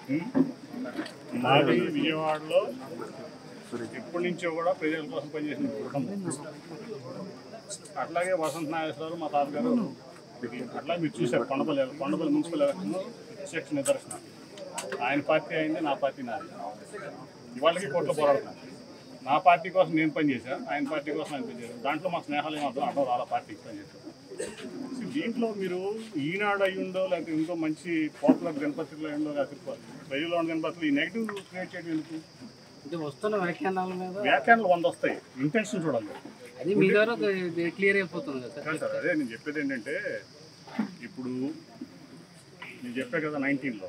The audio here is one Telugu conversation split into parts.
మాది విజయవాడలో ఎప్పటి నుంచో కూడా ప్రజల కోసం పనిచేసిన కుటుంబం అట్లాగే వసంత నాగేశ్వరరావు మా తాతగారు అట్లా మీరు చూశారు Kondapalli Kondapalli municipal election section నిదర్శనం ఆయన పార్టీ అయింది నా పార్టీ నాది ఇవాళకి కోర్టులో పోరాడుతున్నాను నా పార్టీ కోసం నేను పనిచేశాను ఆయన పార్టీ కోసం ఆయన పనిచేశాను దాంట్లో మా స్నేహాలు ఏమో అర్థం అర్థం రాలా పార్టీకి పనిచేశాను సో దీంట్లో మీరు ఈనాడు అయ్యుండో లేకపోతే ఇంకో మంచి పాపులర్ దినపత్రికలు అయ్యుండో లేకపోతే ప్రజల్లో ఉన్న దినపత్రికలు ఈ నెగిటివ్ క్రియేట్ చేయడం ఎందుకు ఇది వస్తున్న వ్యాఖ్యానాల మీద వ్యాఖ్యానాలు వంద వస్తాయి ఇంటెన్షన్ చూడాలి అది మీ ద్వారా క్లియర్ అయిపోతుంది కదా సార్ కాదు సార్ అదే నేను చెప్పేది ఏంటంటే ఇప్పుడు నేను చెప్పా కదా నైన్టీన్లో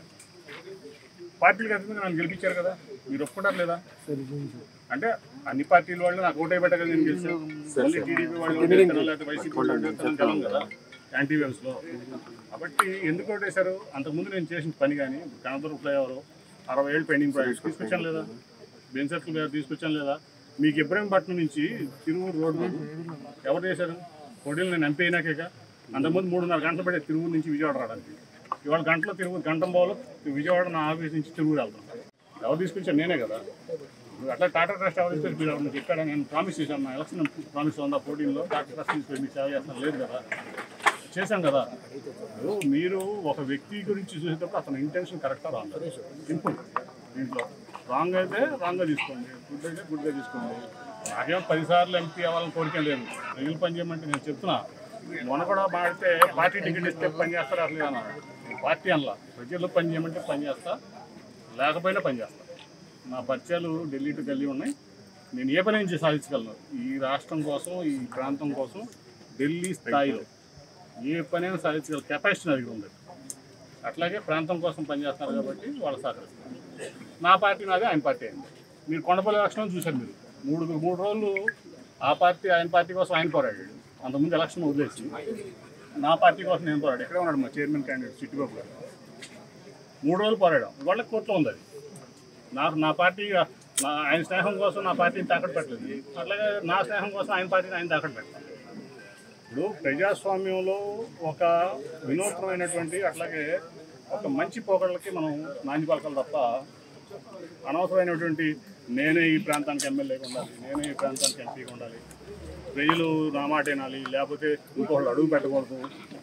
పార్టీలకు అతీతంగా నన్ను గెలిపించారు కదా మీరు ఒప్పుకుంటారు లేదా అంటే అన్ని పార్టీల వాళ్ళు నాకు ఓటే పెట్టగా నేను గెలిచాను మళ్ళీ టీడీపీ వాళ్ళు ఓటేస్తాను లేకపోతే వైసీపీ వాళ్ళు ఓటేస్తాను గెలం కదా యాంటీ లో కాబట్టి ఎందుకు ఓటేశారు అంతకుముందు నేను చేసిన పని కానీ కనదూరు ఫ్లైఓవర్ అరవై ఏళ్ళు పెండింగ్ ప్రాజెక్ట్స్ తీసుకొచ్చాను లేదా బెన్సర్ట్లు మీద తీసుకొచ్చాను లేదా మీకు ఇబ్రహీంపట్నం నుంచి తిరువూరు రోడ్డు ఎవరు చేశారు పొడిలు నేను ఎంపీ అయినాకేక అంతకుముందు మూడున్నర గంటలు పడే తిరువూరు నుంచి విజయవాడ రావడానికి ఇవాళ గంటలో తిరువూరు గంటం పోలో విజయవాడ నా ఆఫీస్ నుంచి తిరువూరు వెళ్తాం ఎవరు తీసుకొచ్చారు నేనే కదా ఇప్పుడు అట్లా టాటా ట్రస్ట్ ఎవరు తీసుకొచ్చి మీరు ఎవరు ఇక్కడ నేను ప్రామిస్ చేశాను నా ఎలక్షన్ ప్రామిస్ ఉందా పోటీల్లో టాటా ట్రస్ట్ తీసుకొని మీకు సేవ చేస్తాను లేదు కదా చేశాం కదా ఇప్పుడు మీరు ఒక వ్యక్తి గురించి చూసేటప్పుడు అతని ఇంటెన్షన్ కరెక్టా రాంగ్ సింపుల్ దీంట్లో రాంగ్ అయితే రాంగ్గా తీసుకోండి గుడ్ అయితే గుడ్గా తీసుకోండి నాకేం పదిసార్లు ఎంపీ అవ్వాలని కోరిక లేదు ప్రజలు పని చేయమంటే నేను చెప్తున్నా మొన్న కూడా మాడితే పార్టీ టికెట్ ఇస్తే పని చేస్తారు అసలు అన్నారు పార్టీ అనలా ప్రజల్లో పని చేయమంటే పని చేస్తా లేకపోయినా పని చేస్తా నా పరిచయాలు ఢిల్లీ టు ఢిల్లీ ఉన్నాయి నేను ఏ పని నుంచి సాధించగలను ఈ రాష్ట్రం కోసం ఈ ప్రాంతం కోసం ఢిల్లీ స్థాయిలో ఏ పనైనా సాధించగల కెపాసిటీ నా దగ్గర ఉంది అట్లాగే ప్రాంతం కోసం పనిచేస్తున్నారు కాబట్టి వాళ్ళు సహకరిస్తారు నా పార్టీ నాదే ఆయన పార్టీ అయింది మీరు కొండపల్లి ఎలక్షన్ చూశారు మీరు మూడు మూడు రోజులు ఆ పార్టీ ఆయన పార్టీ కోసం ఆయన పోరాడాడు అంతకుముందు ఎలక్షన్ వదిలేసి నా పార్టీ కోసం నేను పోరాడు ఇక్కడే ఉన్నాడు మా చైర్మన్ క్యాండిడేట్ చిట్టిబాబు గారు మూడు రోజులు పోరాడాం వాళ్ళకి కోర్టులో ఉంది అది నాకు నా పార్టీ నా ఆయన స్నేహం కోసం నా పార్టీని తాకట్టు పెట్టలేదు అట్లాగే నా స్నేహం కోసం ఆయన పార్టీని ఆయన తాకట్టు పెట్టలేదు ఇప్పుడు ప్రజాస్వామ్యంలో ఒక వినూత్నమైనటువంటి అట్లాగే ఒక మంచి పోకడలకి మనం నాంది పలకాలి తప్ప అనవసరమైనటువంటి నేనే ఈ ప్రాంతానికి ఎమ్మెల్యేగా ఉండాలి నేనే ఈ ప్రాంతానికి ఎంపీగా ఉండాలి ప్రజలు నా మాట వినాలి లేకపోతే ఇంకొకళ్ళు అడుగు పెట్టకూడదు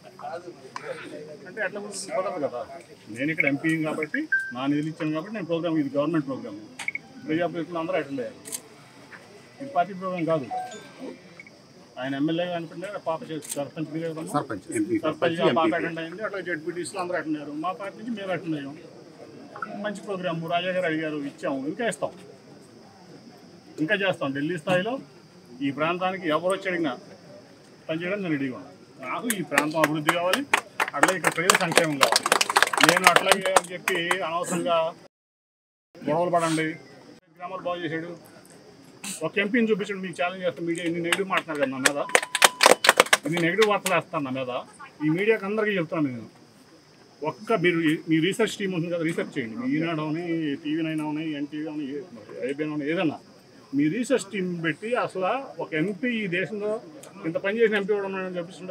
అంటే ఎట్లా కుదురుతుంది? కుదరదు కదా నేను ఇక్కడ ఎంపీ కాబట్టి నా నిధులు ఇచ్చాను కాబట్టి నేను ప్రోగ్రామ్ ఇది గవర్నమెంట్ ప్రోగ్రామ్ ప్రజాప్రతినిధులు అందరూ అటెండ్ అయ్యారు ఇది పార్టీ ప్రోగ్రామ్ కాదు ఆయన ఎమ్మెల్యేగా అనుకుంటే పాప చేసి సర్పంచ్ మీరే కదమ్మా? సర్పంచ్ ఎంపీ సర్పంచ్ పాప అటెండ్ అయింది అట్లా జడ్పీటీస్లో అందరూ అటెండ్ అయ్యారు మా పార్టీ నుంచి మేము అటెండ్ అయ్యాం మంచి ప్రోగ్రామ్ రాజా గారు అడిగారు ఇచ్చాము ఇంకా ఇస్తాం ఇంకా చేస్తాం ఢిల్లీ స్థాయిలో ఈ ప్రాంతానికి ఎవరు వచ్చి అడిగినా పనిచేయడం నేను రెడీగా ఉన్నాను నాకు ఈ ప్రాంతం అభివృద్ధి కావాలి అట్లా ఇక్కడ ప్రజల సంక్షేమం కావాలి నేను అట్లాగే అని చెప్పి అనవసరంగా గొడవలు పడండి గ్రామాలు బాగు చేశాడు ఒక ఎంపీని చూపించండి మీకు ఛాలెంజ్ చేస్తాను మీడియా ఇన్ని నెగిటివ్ మాట్లాడుతున్నారు కదా నా మీద ఇన్ని నెగిటివ్ వార్తలు వేస్తాను నా మీద ఈ మీడియాకి అందరికీ చెప్తాను నేను ఒక్క మీరు మీ రీసెర్చ్ టీం ఉంటుంది కదా రీసెర్చ్ చేయండి మీ ఈనాడు అవని టీవీ నైన్ అవని ఎన్టీవీ అవని ఏబిఎన్ అవని ఏదన్నా మీ రీసెర్చ్ టీం పెట్టి అసలు ఒక ఎంపీ ఈ దేశంలో ఇంత పని చేసిన ఎంపీ కూడా ఉన్నాడని చూపిస్తుండే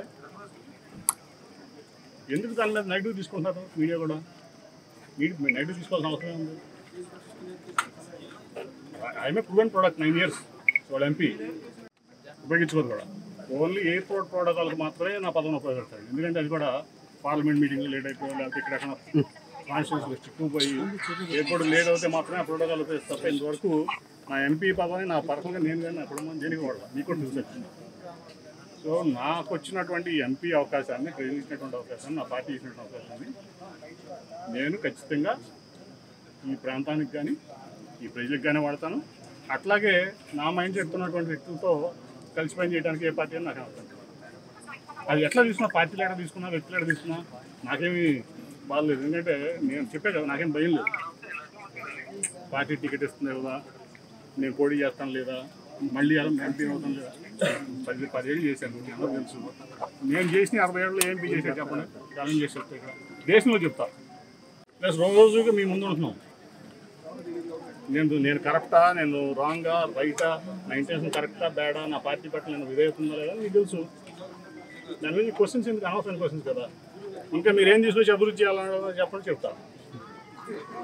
ఎందుకు దాని మీద నెగిటివ్ తీసుకుంటారు మీడియా కూడా మీరు నెగిటివ్ తీసుకోవాల్సిన అవసరం ఉంది IM A proven product nine years వాళ్ళ ఎంపీ ఉపయోగించుకోదు కూడా ఓన్లీ ఎయిర్పోర్ట్ ప్రోటోకాల్కి మాత్రమే నా పదవిని ఉపయోగిస్తాడు ఎందుకంటే అది కూడా పార్లమెంట్ మీటింగ్ లేట్ అయిపోయి లేకపోతే ఇక్కడ కాన్స్టిట్యూన్సీ చిక్కుపోయి ఎయిర్పోర్ట్ లేట్ అవుతే మాత్రమే ఆ ప్రోటోకాల్ ఉపయోగిస్తే తప్ప ఇంతవరకు నా ఎంపీ పదవిని నా పర్సనల్గా నేను కానీ ఎప్పుడు దేనికి వాడదా మీకు కూడా తెలుసు సో నాకు వచ్చినటువంటి ఎంపీ అవకాశాన్ని ప్రజలు ఇచ్చినటువంటి అవకాశాన్ని నా పార్టీ ఇచ్చినటువంటి అవకాశాన్ని నేను ఖచ్చితంగా ఈ ప్రాంతానికి కానీ ఈ ప్రజలకు కానీ వాడతాను అట్లాగే నా మైండ్ చెప్తున్నటువంటి వ్యక్తులతో కలిసి పని చేయడానికి ఏ పార్టీ అని నాకు అవసరం అది ఎట్లా తీసుకున్నా పార్టీలు ఎక్కడ తీసుకున్నా వ్యక్తులు ఎక్కడ తీసుకున్నా నాకేమి బాధలేదు ఎందుకంటే నేను చెప్పే కదా నాకేం భయం లేదు పార్టీ టికెట్ ఇస్తుంది కదా నేను పోటీ చేస్తాను లేదా మళ్ళీ ఎంపీ అవుతాను లేదా పది పదేళ్ళు చేశాను మీకు అందరూ తెలుసు నేను చేసిన అరవై ఏళ్ళు ఎంపీ చేశాను చెప్పండి ఛాలెంజ్ చేసి చెప్తే ఇక్కడ దేశంలో చెప్తా ప్లస్ రోజుగా మీ ముందు ఉంటున్నాం నేను నేను కరెక్టా నేను రాంగా రైటా నా ఇంటెన్షన్ కరెక్టా బ్యాడా నా పార్టీ పట్ల నేను విధేయత ఉందా లేదా మీకు తెలుసు దాని మీద క్వశ్చన్స్ ఎందుకు అనవసరం క్వశ్చన్స్ కదా ఇంకా మీరు ఏం తీసుకొచ్చి అభివృద్ధి చేయాలన్నది చెప్పండి చెప్తా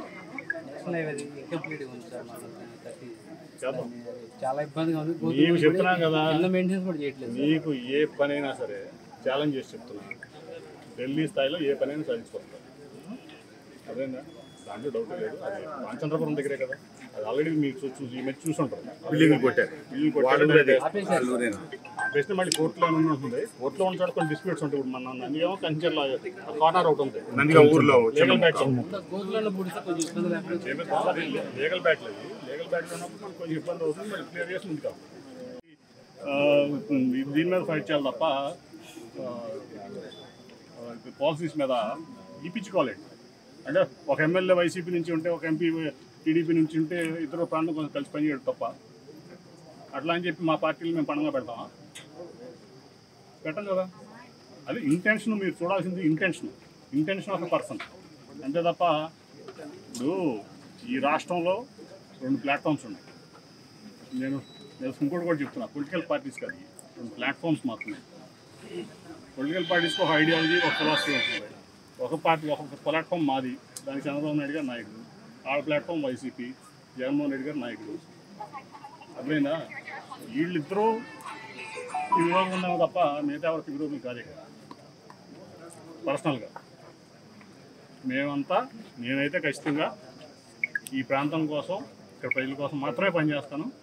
ఎలక్షన్ అయ్యేది ఇంకంప్లీట్గా ఉంది సార్ మాకు థర్టీ చేద్దాం చాలా ఇబ్బందిగా ఉంది నీవు చెప్తున్నాం కదా కింద మెయింటెనెన్స్ కూడా చేయట్లేదు నీకు ఏ పనైనా సరే ఛాలెంజ్ చేసి చెప్తున్నాను ఢిల్లీ స్థాయిలో ఏ పనైనా సాధించుకుంటాం అదేనా దాంట్లో డౌట్ లేదు అది రామచంద్రపురం దగ్గరే కదా అది ఆల్రెడీ మీకు చూ- చూసి ఈ మధ్య చూసుంటారు బిల్డింగ్ కొట్టారు బిల్డింగ్ కొట్టారు బెస్ట్ మళ్ళీ కోర్టులో ఏమైనా ఉంటుంది కోర్టులో ఉన్న చోట కొన్ని డిస్ప్యూట్స్ ఉంటాయి ఇప్పుడు మన నందిగామో కంచెర్లో కార్నర్ ఒకటి ఉంది నందిగా ఊర్లో లీగల్ బ్యాట్ గోతులలో పుడితే కొంచెం ఇబ్బంది లేకపోతే లీగల్ బ్యాట్ లేదు లీగల్ బ్యాట్ ఉన్నప్పుడు మనకు కొంచెం ఇబ్బంది అవుతుంది మరి క్లియర్ చేసి ముందుకు దీని మీద ఫైట్ చేయాలి తప్ప పాలసీస్ మీద ఇప్పించుకోలేదు అంటే ఒక ఎమ్మెల్యే వైసీపీ నుంచి ఉంటే ఒక ఎంపీ టీడీపీ నుంచి ఉంటే ఇతర ప్రాంతం కొంచెం కలిసి పనిచేయడం తప్ప అట్లా అని చెప్పి మా పార్టీలు మేము పండుగ పెడతామా పెట్టం కదా అది ఇంటెన్షన్ మీరు చూడాల్సింది ఇంటెన్షన్ ఇంటెన్షన్ ఆఫ్ పర్సన్ అంతే తప్ప ఇప్పుడు ఈ రాష్ట్రంలో రెండు ప్లాట్ఫామ్స్ ఉన్నాయి నేను నేను ఇంకోటి కూడా చెప్తున్నా పొలిటికల్ పార్టీస్ కాదు ఇవి. రెండు ప్లాట్ఫామ్స్ మాత్రమే పొలిటికల్ పార్టీస్కి ఒక ఐడియాలజీ ఒక ఫిలాసఫీ ఉంటుంది ఒక పార్టీ ఒక ప్లాట్ఫామ్ మాది దానికి చంద్రబాబు నాయుడు గారు నాయకుడు ఆ ప్లాట్ఫామ్ వైసీపీ జగన్మోహన్ రెడ్డి గారు నాయకుడు అర్థమైందా వీళ్ళిద్దరూ ఈ విరోధం ఉన్నాము తప్ప మిగతా ఎవరికి విరోధం కాదే కదా పర్సనల్గా మేమంతా నేనైతే ఖచ్చితంగా ఈ ప్రాంతం కోసం ఇక్కడ ప్రజల కోసం మాత్రమే పనిచేస్తాను